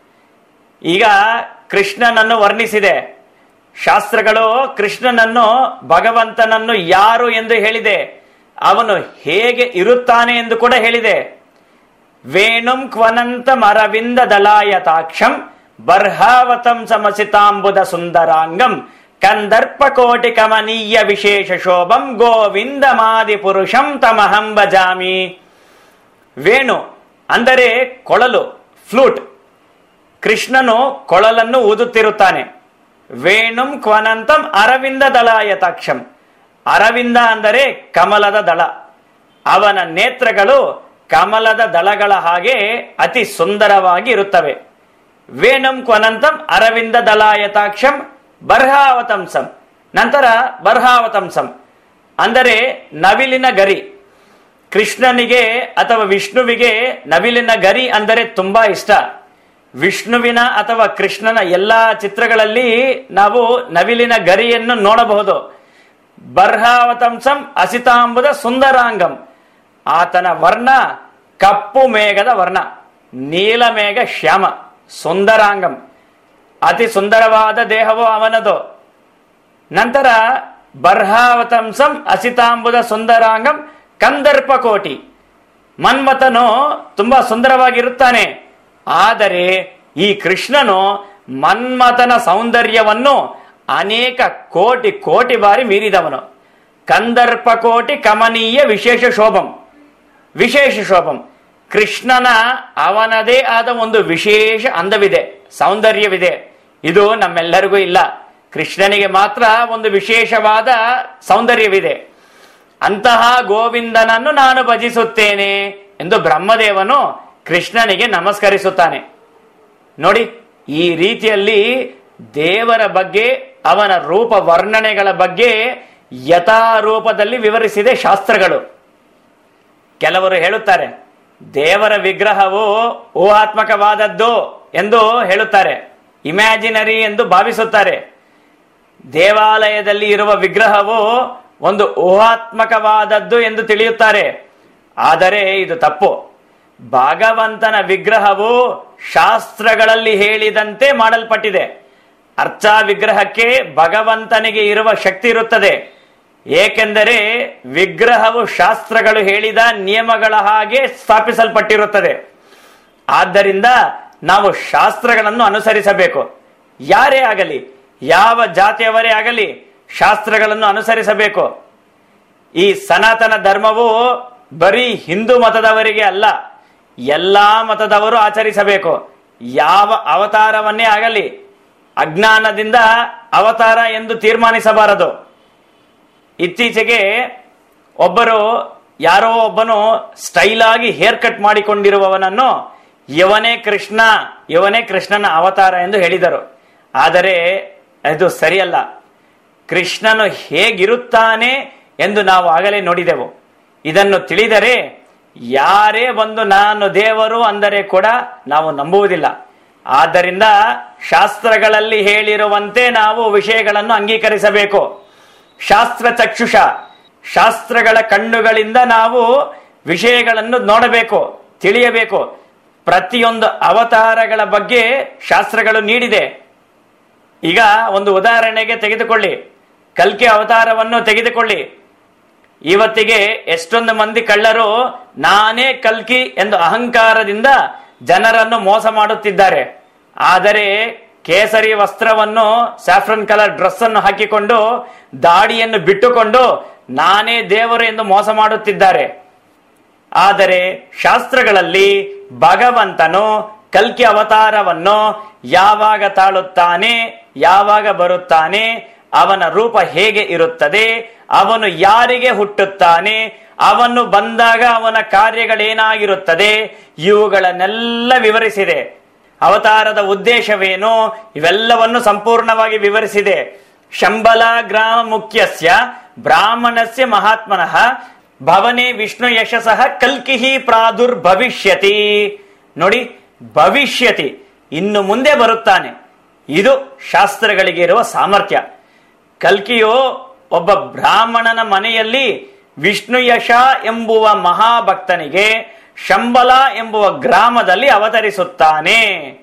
Speaker 1: ಈಗ ಕೃಷ್ಣನನ್ನು ವರ್ಣಿಸಿದೆ ಶಾಸ್ತ್ರಗಳು ಕೃಷ್ಣನನ್ನು ಭಗವಂತನನ್ನು ಯಾರು ಎಂದು ಹೇಳಿದೆ ಅವನು ಹೇಗೆ ಇರುತ್ತಾನೆ ಎಂದು ಕೂಡ ಹೇಳಿದೆ ವೇಣುಂ ಕ್ವನಂತ ಮರವಿಂದ ದಲಾಯತಾಕ್ಷಂ ಬರ್ಹಾವತಂ ಸಮಸಿತಾಂಬುದ ಸುಂದರಾಂಗಂ ಕಂದರ್ಪ ಕೋಟಿ ಕಮನೀಯ ವಿಶೇಷ ಶೋಭಂ ಗೋವಿಂದ ಮಾದಿ ಪುರುಷಂ ತಮಹಂ ಭಜಾಮಿ ವೇಣು ಅಂದರೆ ಕೊಳಲು ಫ್ಲೂಟ್ ಕೃಷ್ಣನು ಕೊಳಲನ್ನು ಊದುತ್ತಿರುತ್ತಾನೆ ವೇಣುಂ ಕ್ವನಂತಂ ಅರವಿಂದ ದಳಾಯತಾಕ್ಷಂ ಅರವಿಂದ ಅಂದರೆ ಕಮಲದ ದಳ ಅವನ ನೇತ್ರಗಳು ಕಮಲದ ದಳಗಳ ಹಾಗೆ ಅತಿ ಸುಂದರವಾಗಿ ಇರುತ್ತವೆ ವೇಣುಂ ಕ್ವನಂತಂ ಅರವಿಂದ ದಳಾಯತಾಕ್ಷಂ ಬರ್ಹಾವತಂಸಂ ನಂತರ ಬರ್ಹಾವತಂಸಂ ಅಂದರೆ ನವಿಲಿನ ಗರಿ ಕೃಷ್ಣನಿಗೆ ಅಥವಾ ವಿಷ್ಣುವಿಗೆ ನವಿಲಿನ ಗರಿ ಅಂದರೆ ತುಂಬಾ ಇಷ್ಟ ವಿಷ್ಣುವಿನ ಅಥವಾ ಕೃಷ್ಣನ ಎಲ್ಲಾ ಚಿತ್ರಗಳಲ್ಲಿ ನಾವು ನವಿಲಿನ ಗರಿಯನ್ನು ನೋಡಬಹುದು ಬರ್ಹಾವತಂಸಂ ಅಸಿತಾಂಬುದ ಸುಂದರಾಂಗಂ ಆತನ ವರ್ಣ ಕಪ್ಪು ಮೇಘದ ವರ್ಣ ನೀಲಮೇಘ ಶ್ಯಾಮ ಸುಂದರಾಂಗಂ ಅತಿ ಸುಂದರವಾದ ದೇಹವು ಅವನದು ನಂತರ ಬರ್ಹಾವತಂಸಂ ಅಸಿತಾಂಬುದ ಸುಂದರಾಂಗಂ ಕಂದರ್ಪ ಕೋಟಿ ಮನ್ಮಥನು ತುಂಬಾ ಸುಂದರವಾಗಿರುತ್ತಾನೆ ಆದರೆ ಈ ಕೃಷ್ಣನು ಮನ್ಮಥನ ಸೌಂದರ್ಯವನ್ನು ಅನೇಕ ಕೋಟಿ ಕೋಟಿ ಬಾರಿ ಮೀರಿದವನು ಕಂದರ್ಪ ಕೋಟಿ ಕಮನೀಯ ವಿಶೇಷ ಶೋಭಂ ವಿಶೇಷ ಶೋಭಂ ಕೃಷ್ಣನ ಅವನದೇ ಆದ ಒಂದು ವಿಶೇಷ ಅಂದವಿದೆ ಸೌಂದರ್ಯವಿದೆ ಇದು ನಮ್ಮೆಲ್ಲರಿಗೂ ಇಲ್ಲ ಕೃಷ್ಣನಿಗೆ ಮಾತ್ರ ಒಂದು ವಿಶೇಷವಾದ ಸೌಂದರ್ಯವಿದೆ ಅಂತಹ ಗೋವಿಂದನನ್ನು ನಾನು ಭಜಿಸುತ್ತೇನೆ ಎಂದು ಬ್ರಹ್ಮದೇವನು ಕೃಷ್ಣನಿಗೆ ನಮಸ್ಕರಿಸುತ್ತಾನೆ ನೋಡಿ ಈ ರೀತಿಯಲ್ಲಿ ದೇವರ ಬಗ್ಗೆ ಅವನ ರೂಪ ವರ್ಣನೆಗಳ ಬಗ್ಗೆ ಯಥಾರೂಪದಲ್ಲಿ ವಿವರಿಸಿದೆ ಶಾಸ್ತ್ರಗಳು ಕೆಲವರು ಹೇಳುತ್ತಾರೆ ದೇವರ ವಿಗ್ರಹವು ಊಹಾತ್ಮಕವಾದದ್ದು ಎಂದು ಹೇಳುತ್ತಾರೆ ಇಮ್ಯಾಜಿನರಿ ಎಂದು ಭಾವಿಸುತ್ತಾರೆ ದೇವಾಲಯದಲ್ಲಿ ಇರುವ ವಿಗ್ರಹವು ಒಂದು ಊಹಾತ್ಮಕವಾದದ್ದು ಎಂದು ತಿಳಿಯುತ್ತಾರೆ ಆದರೆ ಇದು ತಪ್ಪು ಭಗವಂತನ ವಿಗ್ರಹವು ಶಾಸ್ತ್ರಗಳಲ್ಲಿ ಹೇಳಿದಂತೆ ಮಾಡಲ್ಪಟ್ಟಿದೆ ಅರ್ಚಾ ವಿಗ್ರಹಕ್ಕೆ ಭಗವಂತನಿಗೆ ಇರುವ ಶಕ್ತಿ ಇರುತ್ತದೆ ಏಕೆಂದರೆ ವಿಗ್ರಹವು ಶಾಸ್ತ್ರಗಳು ಹೇಳಿದ ನಿಯಮಗಳ ಹಾಗೆ ಸ್ಥಾಪಿಸಲ್ಪಟ್ಟಿರುತ್ತದೆ ಆದ್ದರಿಂದ ನಾವು ಶಾಸ್ತ್ರಗಳನ್ನು ಅನುಸರಿಸಬೇಕು ಯಾರೇ ಆಗಲಿ ಯಾವ ಜಾತಿಯವರೇ ಆಗಲಿ ಶಾಸ್ತ್ರಗಳನ್ನು ಅನುಸರಿಸಬೇಕು ಈ ಸನಾತನ ಧರ್ಮವು ಬರೀ ಹಿಂದೂ ಮತದವರಿಗೆ ಅಲ್ಲ ಎಲ್ಲಾ ಮತದವರು ಆಚರಿಸಬೇಕು ಯಾವ ಅವತಾರವನ್ನೇ ಆಗಲಿ ಅಜ್ಞಾನದಿಂದ ಅವತಾರ ಎಂದು ತೀರ್ಮಾನಿಸಬಾರದು ಇತ್ತೀಚೆಗೆ ಒಬ್ಬರು ಯಾರೋ ಒಬ್ಬನು ಸ್ಟೈಲ್ ಆಗಿ ಹೇರ್ ಕಟ್ ಮಾಡಿಕೊಂಡಿರುವವನನ್ನು ಇವನೇ ಕೃಷ್ಣ ಇವನೇ ಕೃಷ್ಣನ ಅವತಾರ ಎಂದು ಹೇಳಿದರು ಆದರೆ ಅದು ಸರಿಯಲ್ಲ ಕೃಷ್ಣನು ಹೇಗಿರುತ್ತಾನೆ ಎಂದು ನಾವು ಆಗಲೇ ನೋಡಿದೆವು ಇದನ್ನು ತಿಳಿದರೆ ಯಾರೇ ಬಂದು ನಾನು ದೇವರು ಅಂದರೆ ಕೂಡ ನಾವು ನಂಬುವುದಿಲ್ಲ ಆದ್ದರಿಂದ ಶಾಸ್ತ್ರಗಳಲ್ಲಿ ಹೇಳಿರುವಂತೆ ನಾವು ವಿಷಯಗಳನ್ನು ಅಂಗೀಕರಿಸಬೇಕು ಶಾಸ್ತ್ರ ಚಕ್ಷುಷ ಶಾಸ್ತ್ರಗಳ ಕಣ್ಣುಗಳಿಂದ ನಾವು ವಿಷಯಗಳನ್ನು ನೋಡಬೇಕು ತಿಳಿಯಬೇಕು ಪ್ರತಿಯೊಂದು ಅವತಾರಗಳ ಬಗ್ಗೆ ಶಾಸ್ತ್ರಗಳು ನೀಡಿದೆ ಈಗ ಒಂದು ಉದಾಹರಣೆಗೆ ತೆಗೆದುಕೊಳ್ಳಿ ಕಲ್ಕಿ ಅವತಾರವನ್ನು ತೆಗೆದುಕೊಳ್ಳಿ ಇವತ್ತಿಗೆ ಎಷ್ಟೊಂದು ಮಂದಿ ಕಳ್ಳರು ನಾನೇ ಕಲ್ಕಿ ಎಂದು ಅಹಂಕಾರದಿಂದ ಜನರನ್ನು ಮೋಸ ಮಾಡುತ್ತಿದ್ದಾರೆ ಆದರೆ ಕೇಸರಿ ವಸ್ತ್ರವನ್ನು ಸ್ಯಾಫ್ರನ್ ಕಲರ್ ಡ್ರೆಸ್ ಅನ್ನು ಹಾಕಿಕೊಂಡು ದಾಡಿಯನ್ನು ಬಿಟ್ಟುಕೊಂಡು ನಾನೇ ದೇವರು ಎಂದು ಮೋಸ ಮಾಡುತ್ತಿದ್ದಾರೆ ಆದರೆ ಶಾಸ್ತ್ರಗಳಲ್ಲಿ ಭಗವಂತನು ಕಲ್ಕಿ ಅವತಾರವನ್ನು ಯಾವಾಗ ತಾಳುತ್ತಾನೆ ಯಾವಾಗ ಬರುತ್ತಾನೆ ಅವನ ರೂಪ ಹೇಗೆ ಇರುತ್ತದೆ ಅವನು ಯಾರಿಗೆ ಹುಟ್ಟುತ್ತಾನೆ ಅವನು ಬಂದಾಗ ಅವನ ಕಾರ್ಯಗಳೇನಾಗಿರುತ್ತದೆ ಇವುಗಳನ್ನೆಲ್ಲ ವಿವರಿಸಿದೆ ಅವತಾರದ ಉದ್ದೇಶವೇನು ಇವೆಲ್ಲವನ್ನು ಸಂಪೂರ್ಣವಾಗಿ ವಿವರಿಸಿದೆ ಶಂಬಲ ಗ್ರಾಮ ಮುಖ್ಯಸ್ಯ ಬ್ರಾಹ್ಮಣಸ್ಯ ಮಹಾತ್ಮನಃ ಭವನೆ ವಿಷ್ಣು ಯಶಸಃ ಕಲ್ಕಿಹಿ ಪ್ರಾದುರ್ಭವಿಷ್ಯತಿ ನೋಡಿ ಭವಿಷ್ಯತಿ ಇನ್ನು ಮುಂದೆ ಬರುತ್ತಾನೆ ಇದು ಶಾಸ್ತ್ರಗಳಿಗೆ ಇರುವ ಸಾಮರ್ಥ್ಯ ಕಲ್ಕಿಯು ಒಬ್ಬ ಬ್ರಾಹ್ಮಣನ ಮನೆಯಲ್ಲಿ ವಿಷ್ಣು ಯಶ ಎಂಬುವ ಮಹಾಭಕ್ತನಿಗೆ ಶಂಬಲ ಎಂಬುವ ಗ್ರಾಮದಲ್ಲಿ ಅವತರಿಸುತ್ತಾನೆ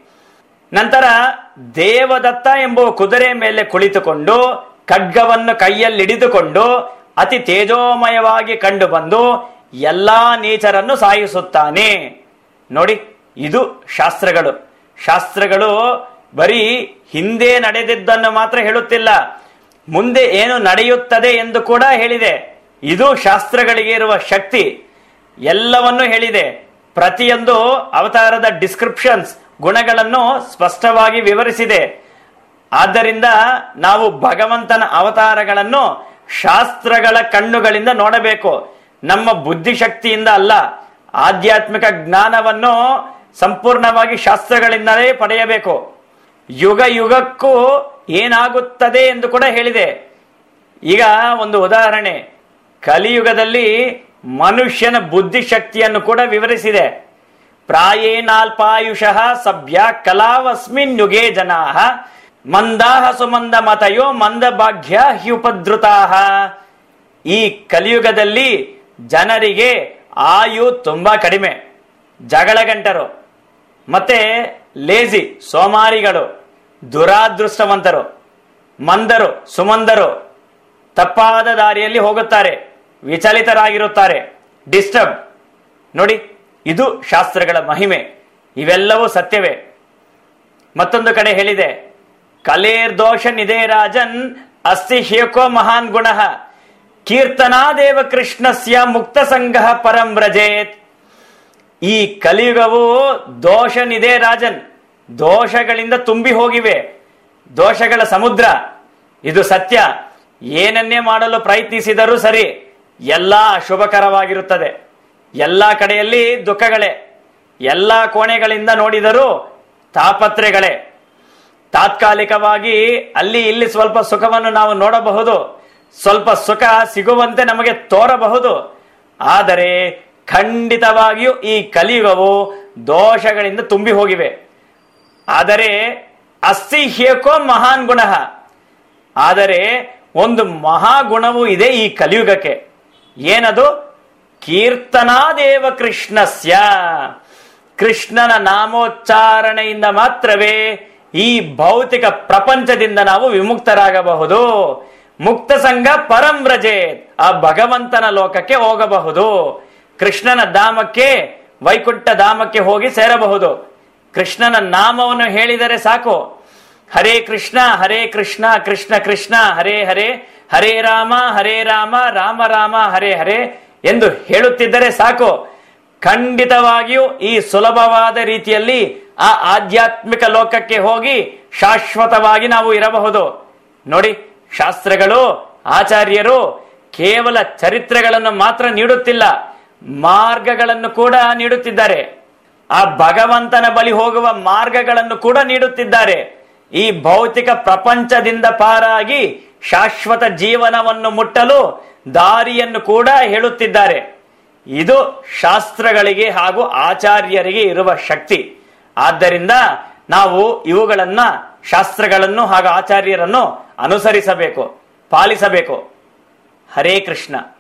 Speaker 1: ನಂತರ ದೇವದತ್ತ ಎಂಬುವ ಕುದುರೆ ಮೇಲೆ ಕುಳಿತುಕೊಂಡು ಖಡ್ಗವನ್ನು ಕೈಯಲ್ಲಿ ಹಿಡಿದುಕೊಂಡು ಅತಿ ತೇಜೋಮಯವಾಗಿ ಕಂಡು ಬಂದು ಎಲ್ಲಾ ನೀಚರನ್ನು ಸಾಯಿಸುತ್ತಾನೆ ನೋಡಿ ಇದು ಶಾಸ್ತ್ರಗಳು ಶಾಸ್ತ್ರಗಳು ಬರೀ ಹಿಂದೆ ನಡೆದಿದ್ದನ್ನು ಮಾತ್ರ ಹೇಳುತ್ತಿಲ್ಲ ಮುಂದೆ ಏನು ನಡೆಯುತ್ತದೆ ಎಂದು ಕೂಡ ಹೇಳಿದೆ ಇದು ಶಾಸ್ತ್ರಗಳಿಗೆ ಇರುವ ಶಕ್ತಿ ಎಲ್ಲವನ್ನೂ ಹೇಳಿದೆ ಪ್ರತಿಯೊಂದು ಅವತಾರದ ಡಿಸ್ಕ್ರಿಪ್ಷನ್ಸ್ ಗುಣಗಳನ್ನು ಸ್ಪಷ್ಟವಾಗಿ ವಿವರಿಸಿದೆ ಆದ್ದರಿಂದ ನಾವು ಭಗವಂತನ ಅವತಾರಗಳನ್ನು ಶಾಸ್ತ್ರಗಳ ಕಣ್ಣುಗಳಿಂದ ನೋಡಬೇಕು ನಮ್ಮ ಬುದ್ಧಿಶಕ್ತಿಯಿಂದ ಅಲ್ಲ ಆಧ್ಯಾತ್ಮಿಕ ಜ್ಞಾನವನ್ನು ಸಂಪೂರ್ಣವಾಗಿ ಶಾಸ್ತ್ರಗಳಿಂದಲೇ ಪಡೆಯಬೇಕು ಯುಗ ಯುಗಕ್ಕೂ ಏನಾಗುತ್ತದೆ ಎಂದು ಕೂಡ ಹೇಳಿದೆ ಈಗ ಒಂದು ಉದಾಹರಣೆ ಕಲಿಯುಗದಲ್ಲಿ ಮನುಷ್ಯನ ಬುದ್ಧಿಶಕ್ತಿಯನ್ನು ಕೂಡ ವಿವರಿಸಿದೆ ಪ್ರಾಯೇನಾಲ್ಪಾಯುಷಃ ಸಭ್ಯ ಕಲಾವಸ್ಮಿನ್ ಯುಗೆ ಜನಾಹ ಮಂದಾಹ ಸುಮಂದ ಮತಯೋ ಮಂದ ಭಾಗ್ಯ ಹ್ಯುಪದ್ರುತಾಹ ಈ ಕಲಿಯುಗದಲ್ಲಿ ಜನರಿಗೆ ಆಯು ತುಂಬಾ ಕಡಿಮೆ ಜಗಳಗಂಟರು ಮತ್ತೆ ಲೇಜಿ ಸೋಮಾರಿಗಳು ದುರಾದೃಷ್ಟವಂತರು ಮಂದರು ಸುಮಂದರು ತಪ್ಪಾದ ದಾರಿಯಲ್ಲಿ ಹೋಗುತ್ತಾರೆ ವಿಚಲಿತರಾಗಿರುತ್ತಾರೆ ಡಿಸ್ಟರ್ಬ್ ನೋಡಿ ಇದು ಶಾಸ್ತ್ರಗಳ ಮಹಿಮೆ ಇವೆಲ್ಲವೂ ಸತ್ಯವೇ ಮತ್ತೊಂದು ಕಡೆ ಹೇಳಿದೆ ಕಲೇರ್ ದೋಷ ನಿಧೇ ರಾಜನ್ ಅಸ್ತಿ ಹ್ಯಕೋ ಮಹಾನ್ ಗುಣ ಕೀರ್ತನಾದೇವ ಕೃಷ್ಣಸ್ಯ ಮುಕ್ತ ಸಂಘ ಪರಂ ವ್ರಜೇತ್ ಈ ಕಲಿಯುಗವು ದೋಷ ನಿಧೇ ರಾಜನ್ ದೋಷಗಳಿಂದ ತುಂಬಿ ಹೋಗಿವೆ ದೋಷಗಳ ಸಮುದ್ರ ಇದು ಸತ್ಯ ಏನನ್ನೇ ಮಾಡಲು ಪ್ರಯತ್ನಿಸಿದರೂ ಸರಿ ಎಲ್ಲಾ ಅಶುಭಕರವಾಗಿರುತ್ತದೆ ಎಲ್ಲಾ ಕಡೆಯಲ್ಲಿ ದುಃಖಗಳೇ ಎಲ್ಲಾ ಕೋಣೆಗಳಿಂದ ನೋಡಿದರೂ ತಾಪತ್ರೆಗಳೇ ತಾತ್ಕಾಲಿಕವಾಗಿ ಅಲ್ಲಿ ಇಲ್ಲಿ ಸ್ವಲ್ಪ ಸುಖವನ್ನು ನಾವು ನೋಡಬಹುದು ಸ್ವಲ್ಪ ಸುಖ ಸಿಗುವಂತೆ ನಮಗೆ ತೋರಬಹುದು ಆದರೆ ಖಂಡಿತವಾಗಿಯೂ ಈ ಕಲಿಯುಗವು ದೋಷಗಳಿಂದ ತುಂಬಿ ಹೋಗಿವೆ ಆದರೆ ಅಸ್ತಿ ಹ್ಯಕೋ ಮಹಾನ್ ಗುಣ ಆದರೆ ಒಂದು ಮಹಾಗುಣವೂ ಇದೆ ಈ ಕಲಿಯುಗಕ್ಕೆ ಏನದು ಕೀರ್ತನಾದೇವ ಕೃಷ್ಣಸ್ಯ ಕೃಷ್ಣನ ನಾಮೋಚ್ಚಾರಣೆಯಿಂದ ಮಾತ್ರವೇ ಈ ಭೌತಿಕ ಪ್ರಪಂಚದಿಂದ ನಾವು ವಿಮುಕ್ತರಾಗಬಹುದು ಮುಕ್ತ ಸಂಘ ಪರಂ ವ್ರಜೆ ಆ ಭಗವಂತನ ಲೋಕಕ್ಕೆ ಹೋಗಬಹುದು ಕೃಷ್ಣನ ಧಾಮಕ್ಕೆ ವೈಕುಂಠ ಧಾಮಕ್ಕೆ ಹೋಗಿ ಸೇರಬಹುದು ಕೃಷ್ಣನ ನಾಮವನ್ನು ಹೇಳಿದರೆ ಸಾಕು ಹರೇ ಕೃಷ್ಣ ಹರೇ ಕೃಷ್ಣ ಕೃಷ್ಣ ಕೃಷ್ಣ ಹರೇ ಹರೇ ಹರೇ ರಾಮ ಹರೇ ರಾಮ ರಾಮ ರಾಮ ಹರೇ ಹರೇ ಎಂದು ಹೇಳುತ್ತಿದ್ದರೆ ಸಾಕು ಖಂಡಿತವಾಗಿಯೂ ಈ ಸುಲಭವಾದ ರೀತಿಯಲ್ಲಿ ಆ ಆಧ್ಯಾತ್ಮಿಕ ಲೋಕಕ್ಕೆ ಹೋಗಿ ಶಾಶ್ವತವಾಗಿ ನಾವು ಇರಬಹುದು ನೋಡಿ ಶಾಸ್ತ್ರಗಳು ಆಚಾರ್ಯರು ಕೇವಲ ಚರಿತ್ರೆಗಳನ್ನು ಮಾತ್ರ ನೀಡುತ್ತಿಲ್ಲ ಮಾರ್ಗಗಳನ್ನು ಕೂಡ ನೀಡುತ್ತಿದ್ದಾರೆ ಆ ಭಗವಂತನ ಬಳಿ ಹೋಗುವ ಮಾರ್ಗಗಳನ್ನು ಕೂಡ ನೀಡುತ್ತಿದ್ದಾರೆ ಈ ಭೌತಿಕ ಪ್ರಪಂಚದಿಂದ ಪಾರಾಗಿ ಶಾಶ್ವತ ಜೀವನವನ್ನು ಮುಟ್ಟಲು ದಾರಿಯನ್ನು ಕೂಡ ಹೇಳುತ್ತಿದ್ದಾರೆ ಇದು ಶಾಸ್ತ್ರಗಳಿಗೆ ಹಾಗೂ ಆಚಾರ್ಯರಿಗೆ ಇರುವ ಶಕ್ತಿ ಆದ್ದರಿಂದ ನಾವು ಇವುಗಳನ್ನ ಶಾಸ್ತ್ರಗಳನ್ನು ಹಾಗೂ ಆಚಾರ್ಯರನ್ನು ಅನುಸರಿಸಬೇಕು ಪಾಲಿಸಬೇಕು ಹರೇ ಕೃಷ್ಣ